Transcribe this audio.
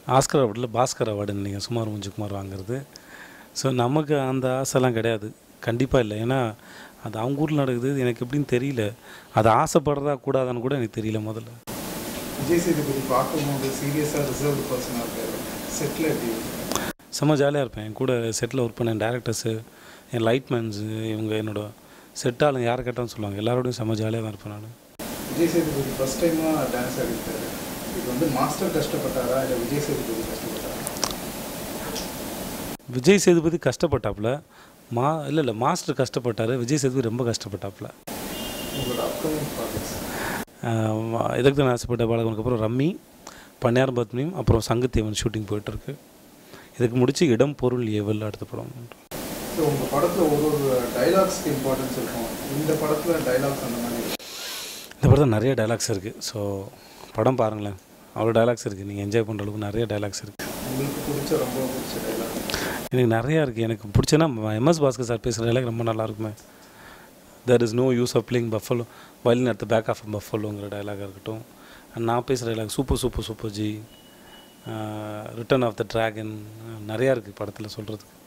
Oscar அவார்டில் Bhaskar award நீங்கள் சுமார் முஞ்சுக்குமார் வாங்குறது ஸோ நமக்கு அந்த ஆசைலாம் கிடையாது கண்டிப்பாக இல்லை ஏன்னா அது அவங்க ஊரில் நடக்குது எனக்கு எப்படின்னு தெரியல அது ஆசைப்படுறதா கூடாதான்னு கூட எனக்கு தெரியல முதல்ல விஜய் சேதுபதி பார்க்கும்போது சீரியஸாக ரிசர்வ்டு பர்சனாக இருக்காரு செட்டில் எப்படி இருக்கு? செம்ம ஜாலியாக இருப்பேன் என் கூட செட்டில் ஒர்க் பண்ண டேரக்டர்ஸு என் லைட்மேன்ஸு இவங்க என்னோட செட் ஆளுங்க யாரை கேட்டாலும் சொல்லுவாங்க எல்லாரோடையும் செம்ம ஜாலியாக தான் இருப்பேன் நான் விஜய் சேதுபதி ஃபஸ்ட் டைமாக டான்ஸ் ஆடிட்டாரு இது வந்து மாஸ்டர் கஷ்டப்பட்டாரா இல்லை விஜய் சேதுபதி கஷ்டப்பட்டாரா விஜய் சேதுபதி கஷ்டப்பட்டாப்புல மா இல்லை இல்லை மாஸ்டர் கஷ்டப்பட்டார் விஜய் சேதுபதி ரொம்ப கஷ்டப்பட்டாப்புல உங்களோட அப்கமிங் ப்ராஜெக்ட்ஸ் இதற்கு தான் ஆசைப்பட்ட பாலகனுக்கு அப்புறம் ரம்மி பன்னியார் பத்மியும் அப்புறம் சங்கத்தேவன் ஷூட்டிங் போயிட்டுருக்கு இதுக்கு முடிச்சு இடம் பொருள் ஏவல் அடுத்த படம் ஸோ உங்கள் படத்தில் ஒரு ஒரு டைலாக்ஸ்க்கு இம்பார்ட்டன்ஸ் இருக்கும் இந்த படத்தில் டைலாக்ஸ் அந்த மாதிரி இருக்கு. இந்த படத்தில் நிறைய டைலாக்ஸ் இருக்குது ஸோ படம் பாருங்களேன் அவ்வளோ டைலாக்ஸ் இருக்குது நீங்கள் என்ஜாய் பண்ணுற அளவுக்கு நிறைய டைலாக்ஸ் இருக்குது உங்களுக்கு பிடிச்ச ரொம்ப பிடிச்ச டைலாக் எனக்கு நிறையா இருக்குது எனக்கு பிடிச்சனா எம்எஸ் பாஸ்கர் சார் பேசுகிற டைலாக் ரொம்ப நல்லா இருக்குமே there is no use of playing buffalo violin at the back of பஃபலோங்கிற டைலாக இருக்கட்டும் And நான் பேசுகிற டைலாக் சூப்பர் சூப்பர் சூப்பர் ஜி ரிட்டர்ன் ஆஃப் த ட்ராகன் நிறையா இருக்குது படத்தில் சொல்கிறதுக்கு